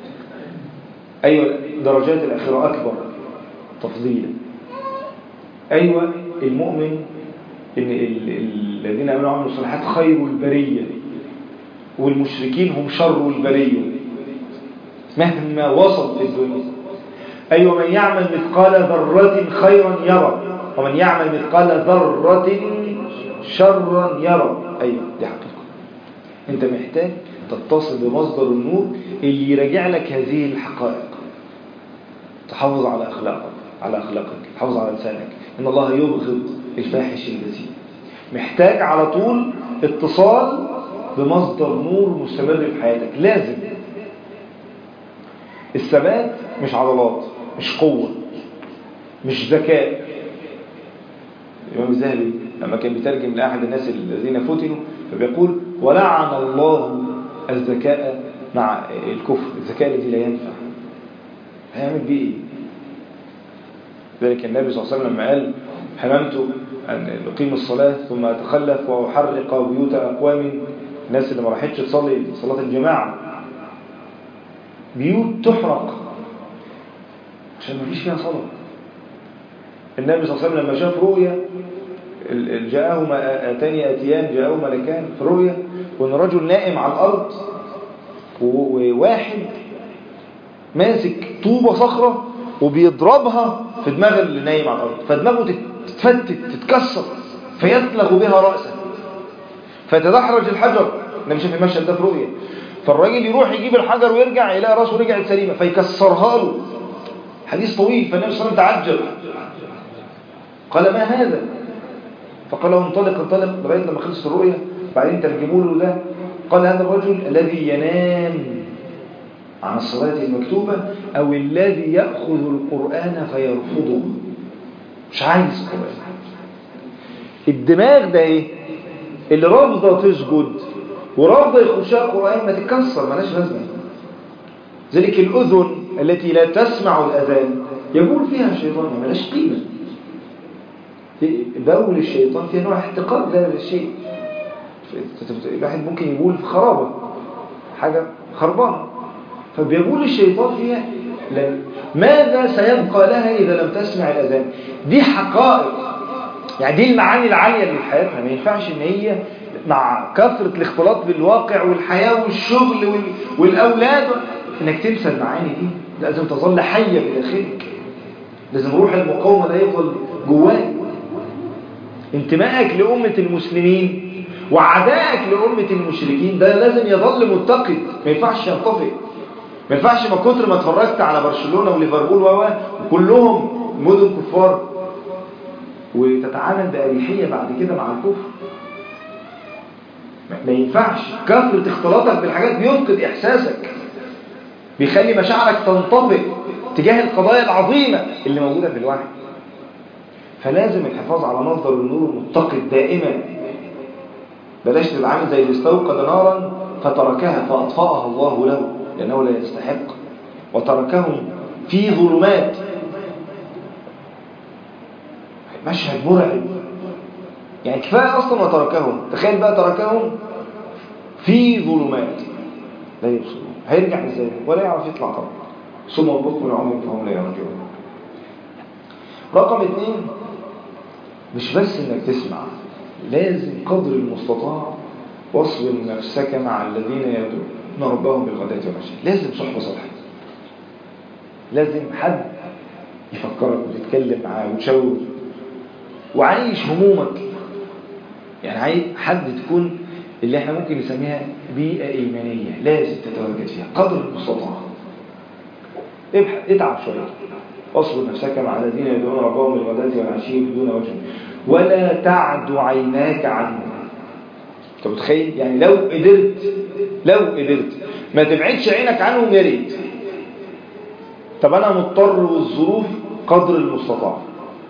أيوة درجات الآخرة أكبر تفضيلا أيوة المؤمن إن الذين آمنوا وعملوا الصالحات خير البرية والمشركين هم شر البرية مهما وصل في الدنيا أيوة من يعمل مثقال ذرة خيرا يرى ومن يعمل مثقال ذرة شرا يرى أيوة دي حقيقة أنت محتاج تتصل بمصدر النور اللي يراجع لك هذه الحقائق تحافظ على أخلاقك على أخلاقك تحافظ على لسانك إن الله يبغض الفاحش البذيء محتاج على طول اتصال بمصدر نور مستمر في حياتك لازم الثبات مش عضلات مش قوة مش ذكاء الإمام الذهبي لما كان بيترجم لأحد الناس الذين فتنوا فبيقول ولعن الله الذكاء مع الكفر الذكاء الذي لا ينفع هيعمل بيه ايه ذلك النبي صلى الله عليه وسلم لما قال هممت أن أقيم الصلاة ثم أتخلف وأحرق بيوت أقوام الناس اللي ما راحتش تصلي صلاة الجماعة بيوت تحرق عشان ما فيش فيها صلاة النبي صلى الله عليه وسلم لما شاف رؤيا جاءه آتاني أتيان جاءه ملكان في رؤيا وأن رجل نائم على الأرض وواحد ماسك طوبة صخرة وبيضربها في دماغ اللي نايم على الأرض فدماغه تتفتت تتكسر فيتلغ بها رأسه فيتدحرج الحجر النبي شاف المشهد ده في رؤيا فالراجل يروح يجيب الحجر ويرجع يلاقي راسه رجعت سليمة فيكسرها له حديث طويل فالنبي صلى الله عليه وسلم تعجب قال ما هذا فقال له انطلق انطلق لغايه لما خلصت الرؤيا بعدين ترجموا له ده قال هذا الرجل الذي ينام عن الصلاة المكتوبة أو الذي يأخذ القرآن فيرفضه مش عايز القرآن الدماغ ده ايه اللي رافضة تسجد ورافضة يخشها القرآن ما تتكسر ملاش لازمة ذلك الأذن التي لا تسمع الأذان يقول فيها الشيطان ملاش قيمة بول الشيطان فيها نوع احتقار ده للشيء الواحد ممكن يقول في خرابة حاجة خربانة فبيقول الشيطان فيها لن ماذا سيبقى لها إذا لم تسمع الأذان دي حقائق يعني دي المعاني العالية اللي في حياتنا ما ينفعش ان هي مع كثرة الاختلاط بالواقع والحياة والشغل والأولاد انك تنسى المعاني دي لازم تظل حية بداخلك لازم روح المقاومة ده يفضل جواك انتمائك لأمة المسلمين وعدائك لأمة المشركين ده لازم يظل متقد ما ينفعش ينطفئ ما ينفعش ما كتر ما اتفرجت على برشلونة وليفربول وكلهم مدن كفار وتتعامل بأريحية بعد كده مع الكفر ما ينفعش كثرة اختلاطك بالحاجات بيفقد إحساسك بيخلي مشاعرك تنطفئ تجاه القضايا العظيمة اللي موجودة في الوحي فلازم الحفاظ على مصدر النور المتقد دائما بلاش تبقى عامل زي اللي استوقد نارا فتركها فأطفأها الله له لأنه لا يستحق وتركهم في ظلمات مشهد مرعب يعني كفاية أصلا ما تركهم تخيل بقى تركهم في ظلمات لا يبصرون هيرجع ازاي ولا يعرف يطلع طبعا ثم البكم العمر فهم لا يرجعون رقم اثنين مش بس انك تسمع لازم قدر المستطاع واصبر نفسك مع الذين يدعون ربهم بالغداة والعشي لازم صحبة صالحة لازم حد يفكرك وتتكلم معاه وتشاور وعايش همومك يعني عايز حد تكون اللي احنا ممكن نسميها بيئة إيمانية لازم تتواجد فيها قدر المستطاع اتعب شوية اصبر نفسك مع الذين يدعون ربهم بالغداة والعشي بدون وجه ولا تعد عيناك عنهم انت متخيل يعني لو قدرت لو قدرت ما تبعدش عينك عنهم يا ريت طب انا مضطر والظروف قدر المستطاع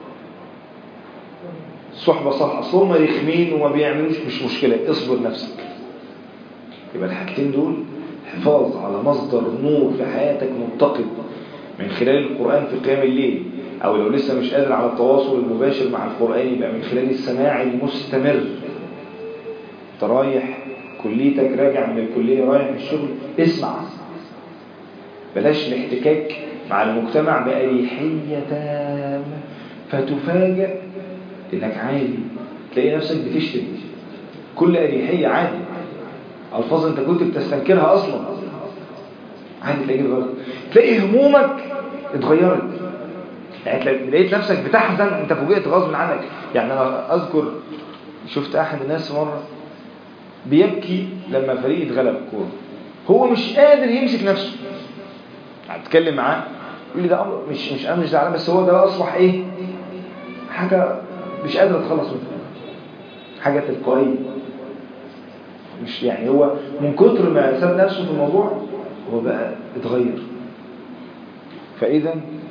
الصحبة صح اصل هم رخمين وما بيعملوش مش مشكلة اصبر نفسك يبقى الحاجتين دول حفاظ على مصدر نور في حياتك متقد من خلال القرآن في قيام الليل أو لو لسه مش قادر على التواصل المباشر مع القرآن يبقى من خلال السماع المستمر انت رايح كليتك راجع من الكلية رايح الشغل اسمع بلاش الاحتكاك مع المجتمع بأريحية تامة فتفاجأ انك عادي تلاقي نفسك بتشتم كل أريحية عادي ألفاظ انت كنت بتستنكرها أصلا عادي تلاقي غلط تلاقي همومك اتغيرت يعني لقيت نفسك بتحزن انت فوجئت غصب عنك يعني انا اذكر شفت احد الناس مرة بيبكي لما فريق اتغلب كوره هو مش قادر يمسك نفسه هتكلم معاه يقول لي ده امر مش مش انا مش زعلان بس هو ده اصبح ايه حاجه مش قادر اتخلص منها حاجه تلقائيه مش يعني هو من كتر ما ساب نفسه في الموضوع هو بقى اتغير فاذا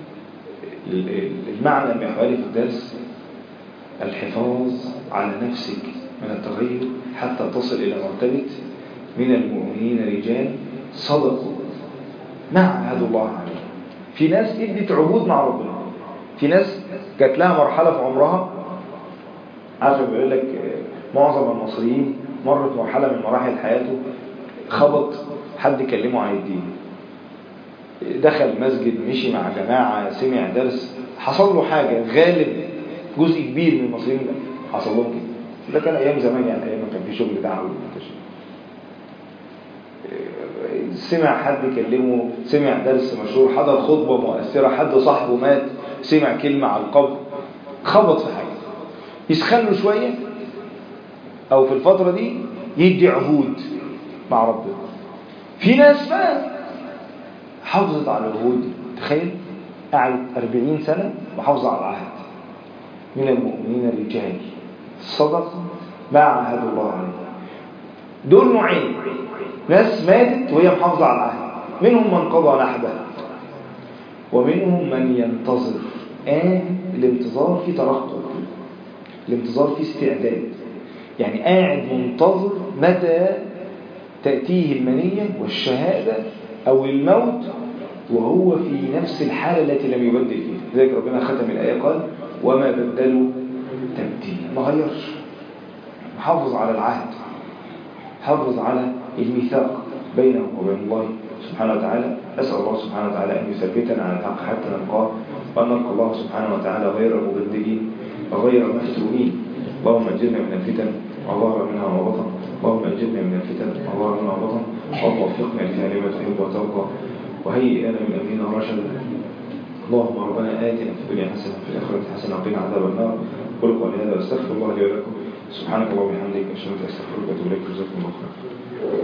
المعنى المحوري في الدرس الحفاظ على نفسك من التغير حتى تصل إلى مرتبة من المؤمنين رجال صدقوا ما عهدوا الله عليه في ناس ادت عهود مع ربنا في ناس جات لها مرحلة في عمرها عارف بيقول لك معظم المصريين مر في مرحلة من مراحل حياته خبط حد كلمه عن الدين دخل مسجد مشي مع جماعة سمع درس حصل له حاجة غالب جزء كبير من المصريين حصل لهم كده ده كان أيام زمان يعني أيام ما كان في شغل دعوة منتشر سمع حد كلمه سمع درس مشهور حضر خطبة مؤثرة حد صاحبه مات سمع كلمة على القبر خبط في حاجة يسخن له شوية أو في الفترة دي يدي عهود مع ربنا في ناس بقى حافظت على العهود دي تخيل قعدت 40 سنة محافظة على العهد من المؤمنين الرجال صدق ما عهد الله عليه دول نوعين ناس ماتت وهي محافظة على العهد منهم من قضى نحبه ومنهم من ينتظر آه الانتظار في ترقب الانتظار في استعداد يعني قاعد منتظر متى تأتيه المنية والشهادة أو الموت وهو في نفس الحالة التي لم يبدل فيها لذلك ربنا ختم الآية قال وما بدلوا تبديلا ما غيرش محافظ على العهد حافظ على الميثاق بينه وبين الله سبحانه وتعالى أسأل الله سبحانه وتعالى أن يثبتنا على الحق حتى نلقاه وأن نلقى الله سبحانه وتعالى غير مبدلين وغير مفتونين اللهم اجرنا من الفتن وظهر منها وبطن اللهم اجرنا من الفتن وظهر منها وبطن اللهم وفقنا لفعل ما تحب وترضى وهيئ لنا من امرنا رشدا اللهم ربنا آتنا في الدنيا حسنة وفي الآخرة حسنة وقنا عذاب النار قل قولي هذا واستغفر الله لي ولكم سبحانك اللهم وبحمدك اشهد ان لا اله الا انت استغفرك واتوب اليك جزاكم الله خيرا